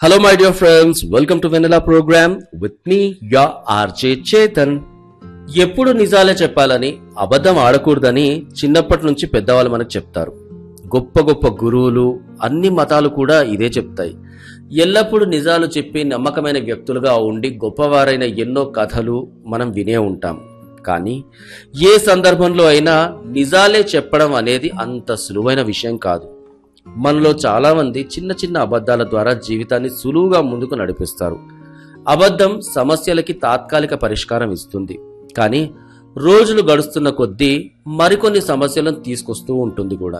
Hello, my dear friends. Welcome to Vanilla Program with me, your RJ Chetan. ఎప్పుడు నిజాలే చెప్పాలని అబద్ధం ఆడకూడదని చిన్నప్పటి నుంచి పెద్దవాళ్ళు మనకు చెప్తారు గొప్ప గొప్ప గురువులు అన్ని మతాలు కూడా ఇదే చెప్తాయి ఎల్లప్పుడూ నిజాలు చెప్పి నమ్మకమైన వ్యక్తులుగా ఉండి గొప్పవారైన ఎన్నో కథలు మనం వినే ఉంటాం కానీ ఏ సందర్భంలో అయినా నిజాలే చెప్పడం అనేది అంత సులువైన విషయం కాదు మనలో చాలా మంది చిన్న చిన్న అబద్ధాల ద్వారా జీవితాన్ని సులువుగా ముందుకు నడిపిస్తారు అబద్ధం సమస్యలకి తాత్కాలిక పరిష్కారం ఇస్తుంది కానీ రోజులు గడుస్తున్న కొద్దీ మరికొన్ని సమస్యలను తీసుకొస్తూ ఉంటుంది కూడా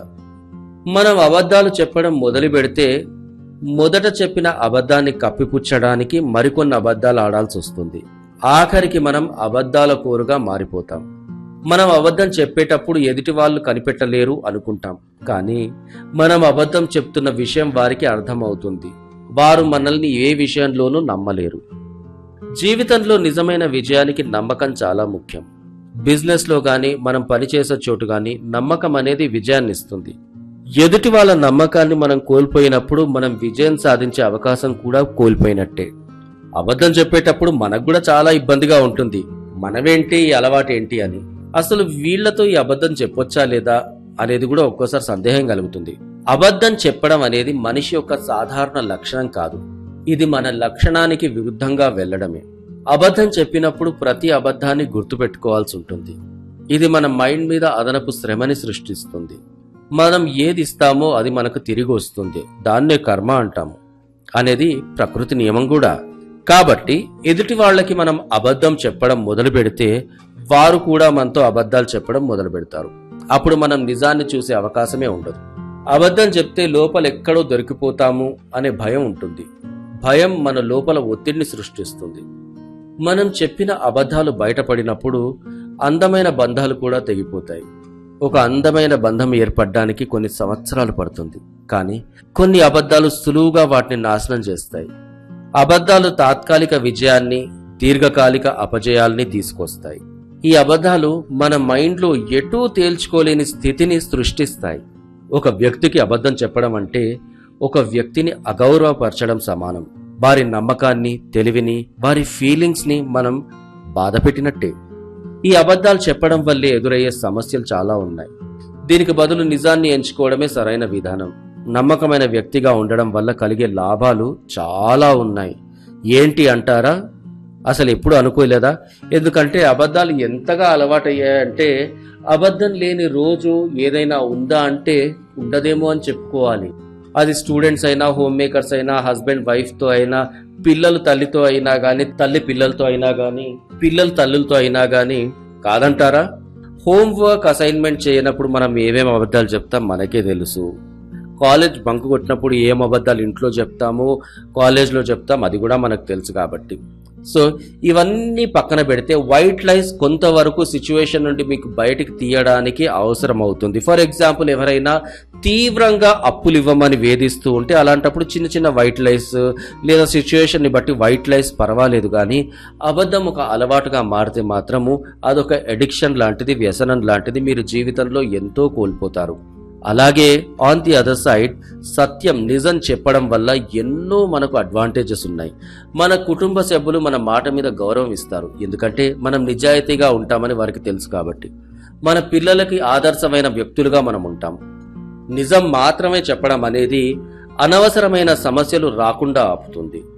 మనం అబద్ధాలు చెప్పడం మొదలు పెడితే మొదట చెప్పిన అబద్ధాన్ని కప్పిపుచ్చడానికి మరికొన్ని అబద్ధాలు ఆడాల్సి వస్తుంది ఆఖరికి మనం అబద్ధాల కోరుగా మారిపోతాం మనం అబద్ధం చెప్పేటప్పుడు ఎదుటి వాళ్ళు కనిపెట్టలేరు అనుకుంటాం కానీ మనం అబద్ధం చెప్తున్న విషయం వారికి అర్థమవుతుంది వారు మనల్ని ఏ విషయంలోనూ నమ్మలేరు జీవితంలో నిజమైన విజయానికి నమ్మకం చాలా ముఖ్యం బిజినెస్లో కానీ మనం పనిచేసే చోటు కానీ నమ్మకం అనేది విజయాన్ని ఇస్తుంది ఎదుటి వాళ్ళ నమ్మకాన్ని మనం కోల్పోయినప్పుడు మనం విజయం సాధించే అవకాశం కూడా కోల్పోయినట్టే అబద్ధం చెప్పేటప్పుడు మనకు కూడా చాలా ఇబ్బందిగా ఉంటుంది మనమేంటి ఈ అలవాటేంటి అని అసలు వీళ్లతో ఈ అబద్ధం చెప్పొచ్చా లేదా అనేది కూడా ఒక్కోసారి సందేహం కలుగుతుంది అబద్ధం చెప్పడం అనేది మనిషి యొక్క సాధారణ లక్షణం కాదు ఇది మన లక్షణానికి విరుద్ధంగా వెళ్ళడమే అబద్ధం చెప్పినప్పుడు ప్రతి అబద్ధాన్ని గుర్తుపెట్టుకోవాల్సి ఉంటుంది ఇది మన మైండ్ మీద అదనపు శ్రమని సృష్టిస్తుంది మనం ఏది ఇస్తామో అది మనకు తిరిగి వస్తుంది దాన్నే కర్మ అంటాము అనేది ప్రకృతి నియమం కూడా కాబట్టి ఎదుటి వాళ్ళకి మనం అబద్ధం చెప్పడం మొదలు పెడితే వారు కూడా మనతో అబద్ధాలు చెప్పడం మొదలు పెడతారు అప్పుడు మనం నిజాన్ని చూసే అవకాశమే ఉండదు అబద్ధం చెప్తే లోపల ఎక్కడో దొరికిపోతాము అనే భయం ఉంటుంది భయం మన లోపల ఒత్తిడిని సృష్టిస్తుంది మనం చెప్పిన అబద్ధాలు బయటపడినప్పుడు అందమైన బంధాలు కూడా తెగిపోతాయి ఒక అందమైన బంధం ఏర్పడడానికి కొన్ని సంవత్సరాలు పడుతుంది కానీ కొన్ని అబద్ధాలు సులువుగా వాటిని నాశనం చేస్తాయి అబద్ధాలు తాత్కాలిక విజయాన్ని దీర్ఘకాలిక అపజయాల్ని తీసుకొస్తాయి ఈ అబద్ధాలు మన మైండ్లో ఎటూ తేల్చుకోలేని స్థితిని సృష్టిస్తాయి ఒక వ్యక్తికి అబద్ధం చెప్పడం అంటే ఒక వ్యక్తిని అగౌరవపరచడం సమానం వారి నమ్మకాన్ని తెలివిని వారి ఫీలింగ్స్ ని మనం బాధపెట్టినట్టే ఈ అబద్ధాలు చెప్పడం వల్లే ఎదురయ్యే సమస్యలు చాలా ఉన్నాయి దీనికి బదులు నిజాన్ని ఎంచుకోవడమే సరైన విధానం నమ్మకమైన వ్యక్తిగా ఉండడం వల్ల కలిగే లాభాలు చాలా ఉన్నాయి ఏంటి అంటారా అసలు ఎప్పుడు అనుకోలేదా ఎందుకంటే అబద్ధాలు ఎంతగా అలవాటయ్యాయంటే అబద్ధం లేని రోజు ఏదైనా ఉందా అంటే ఉండదేమో అని చెప్పుకోవాలి అది స్టూడెంట్స్ అయినా హోమ్ మేకర్స్ అయినా హస్బెండ్ వైఫ్ తో అయినా పిల్లలు తల్లితో అయినా గానీ తల్లి పిల్లలతో అయినా గానీ పిల్లలు తల్లులతో అయినా గానీ కాదంటారా హోంవర్క్ అసైన్మెంట్ చేయనప్పుడు మనం ఏమేమి అబద్ధాలు చెప్తాం మనకే తెలుసు కాలేజ్ బంక్ కొట్టినప్పుడు ఏం అబద్ధాలు ఇంట్లో చెప్తాము కాలేజ్లో చెప్తాం అది కూడా మనకు తెలుసు కాబట్టి సో ఇవన్నీ పక్కన పెడితే వైట్ లైస్ కొంతవరకు సిచ్యువేషన్ నుండి మీకు బయటికి తీయడానికి అవసరం అవుతుంది ఫర్ ఎగ్జాంపుల్ ఎవరైనా తీవ్రంగా అప్పులు ఇవ్వమని వేధిస్తూ ఉంటే అలాంటప్పుడు చిన్న చిన్న వైట్ లైస్ లేదా సిచ్యువేషన్ని బట్టి వైట్ లైస్ పర్వాలేదు కానీ అబద్ధం ఒక అలవాటుగా మారితే మాత్రము అదొక ఎడిక్షన్ లాంటిది వ్యసనం లాంటిది మీరు జీవితంలో ఎంతో కోల్పోతారు అలాగే ఆన్ ది అదర్ సైడ్ సత్యం నిజం చెప్పడం వల్ల ఎన్నో మనకు అడ్వాంటేజెస్ ఉన్నాయి మన కుటుంబ సభ్యులు మన మాట మీద గౌరవం ఇస్తారు ఎందుకంటే మనం నిజాయితీగా ఉంటామని వారికి తెలుసు కాబట్టి మన పిల్లలకి ఆదర్శమైన వ్యక్తులుగా మనం ఉంటాం నిజం మాత్రమే చెప్పడం అనేది అనవసరమైన సమస్యలు రాకుండా ఆపుతుంది